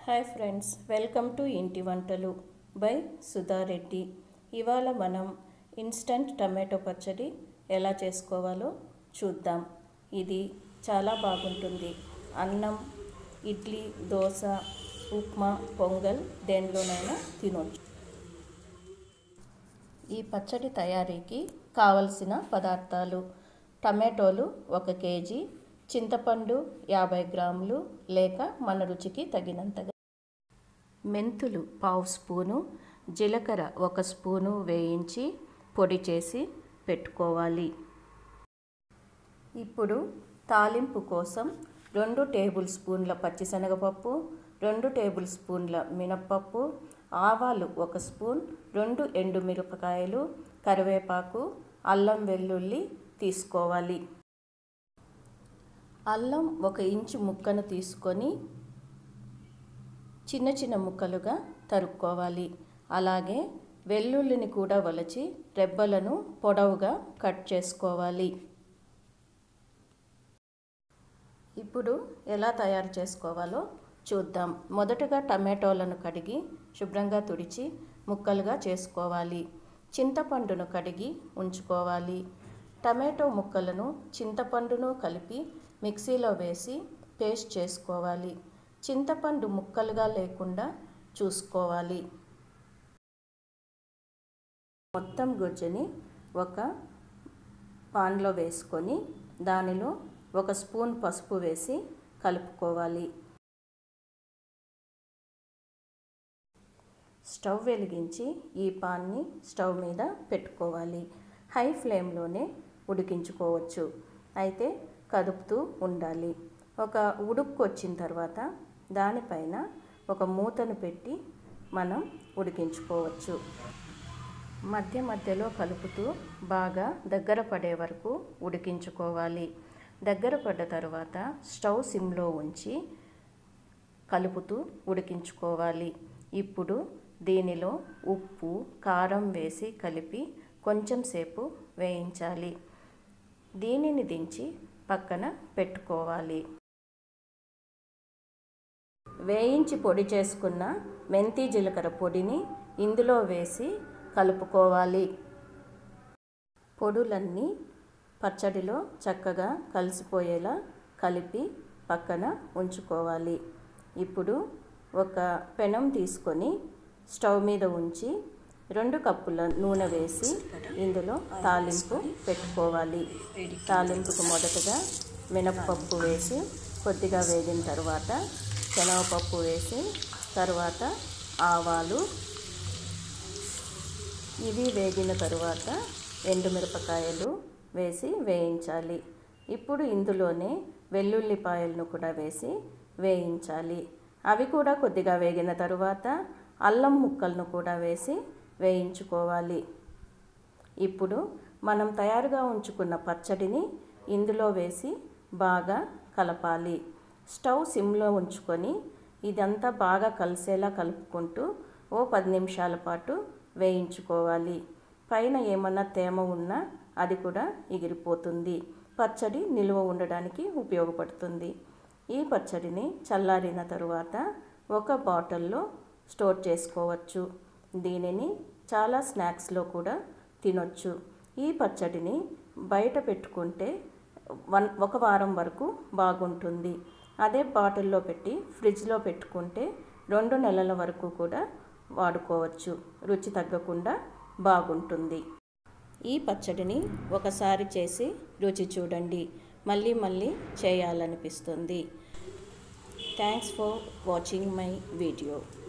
hi friends welcome to ఇంటి వంటలు by Sudha Reddy ఇవాళ మనం ఇన్స్టంట్ టమాటో పచ్చడి ఎలా చేసుకోవాలో చూద్దాం ఇది చాలా బాగుంటుంది అన్నం ఇడ్లీ దోశ ఉప్మా పొంగల్ దేనిలోనైనా తినొచ్చు ఈ పచ్చడి తయారీకి కావలసిన పదార్థాలు టమాటోలు ఒక కేజీ చింతపండు యాభై గ్రాములు లేక మన రుచికి తగినంతగా మెంతులు పావు స్పూను జీలకర్ర ఒక స్పూను వేయించి పొడి చేసి పెట్టుకోవాలి ఇప్పుడు తాలింపు కోసం రెండు టేబుల్ స్పూన్ల పచ్చిశనగపప్పు రెండు టేబుల్ స్పూన్ల మినప్పప్పు ఆవాలు ఒక స్పూన్ రెండు ఎండుమిరపకాయలు కరివేపాకు అల్లం వెల్లుల్లి తీసుకోవాలి అల్లం ఒక ఇంచు ముక్కను తీసుకొని చిన్న చిన్న ముక్కలుగా తరుక్కోవాలి అలాగే వెల్లుల్లిని కూడా వలచి రెబ్బలను పొడవుగా కట్ చేసుకోవాలి ఇప్పుడు ఎలా తయారు చేసుకోవాలో చూద్దాం మొదటగా టమాటోలను కడిగి శుభ్రంగా తుడిచి ముక్కలుగా చేసుకోవాలి చింతపండును కడిగి ఉంచుకోవాలి టమాటో ముక్కలను చింతపండును కలిపి మిక్సీలో వేసి పేస్ట్ చేసుకోవాలి చింతపండు ముక్కలుగా లేకుండా చూసుకోవాలి మొత్తం గుజ్జుని ఒక పాన్లో వేసుకొని దానిలో ఒక స్పూన్ పసుపు వేసి కలుపుకోవాలి స్టవ్ వెలిగించి ఈ పాన్ని స్టవ్ మీద పెట్టుకోవాలి హై ఫ్లేమ్లోనే ఉడికించుకోవచ్చు అయితే కదుపుతూ ఉండాలి ఒక ఉడుకు వచ్చిన తర్వాత దానిపైన ఒక మూతను పెట్టి మనం ఉడికించుకోవచ్చు మధ్య మధ్యలో కలుపుతూ బాగా దగ్గర పడే వరకు ఉడికించుకోవాలి దగ్గర పడ్డ తర్వాత స్టవ్ సిమ్లో ఉంచి కలుపుతూ ఉడికించుకోవాలి ఇప్పుడు దీనిలో ఉప్పు కారం వేసి కలిపి కొంచెం సేపు వేయించాలి దీనిని దించి పక్కన పెట్టుకోవాలి వేయించి పొడి చేసుకున్న మెంతి జీలకర్ర పొడిని ఇందులో వేసి కలుపుకోవాలి పొడులన్నీ పచ్చడిలో చక్కగా కలిసిపోయేలా కలిపి పక్కన ఉంచుకోవాలి ఇప్పుడు ఒక పెనం తీసుకొని స్టవ్ మీద ఉంచి రెండు కప్పుల నూనె వేసి ఇందులో తాలింపు పెట్టుకోవాలి తాలింపుకు మొదటగా మినప్పప్పు వేసి కొద్దిగా వేగిన తర్వాత శనగపప్పు వేసి తర్వాత ఆవాలు ఇవి వేగిన తరువాత ఎండుమిరపకాయలు వేసి వేయించాలి ఇప్పుడు ఇందులోనే వెల్లుల్లిపాయలను కూడా వేసి వేయించాలి అవి కూడా కొద్దిగా వేగిన తరువాత అల్లం ముక్కలను కూడా వేసి వేయించుకోవాలి ఇప్పుడు మనం తయారుగా ఉంచుకున్న పచ్చడిని ఇందులో వేసి బాగా కలపాలి స్టవ్ సిమ్లో ఉంచుకొని ఇదంతా బాగా కలిసేలా కలుపుకుంటూ ఓ పది నిమిషాల పాటు వేయించుకోవాలి పైన ఏమన్నా తేమ ఉన్నా అది కూడా ఎగిరిపోతుంది పచ్చడి నిల్వ ఉండడానికి ఉపయోగపడుతుంది ఈ పచ్చడిని చల్లారిన తరువాత ఒక బాటిల్లో స్టోర్ చేసుకోవచ్చు దీనిని చాలా స్నాక్స్లో కూడా తినొచ్చు ఈ పచ్చడిని బయట పెట్టుకుంటే వన్ ఒక వారం వరకు బాగుంటుంది అదే బాటిల్లో పెట్టి ఫ్రిడ్జ్లో పెట్టుకుంటే రెండు నెలల వరకు కూడా వాడుకోవచ్చు రుచి తగ్గకుండా బాగుంటుంది ఈ పచ్చడిని ఒకసారి చేసి రుచి చూడండి మళ్ళీ మళ్ళీ చేయాలనిపిస్తుంది thanks for watching my video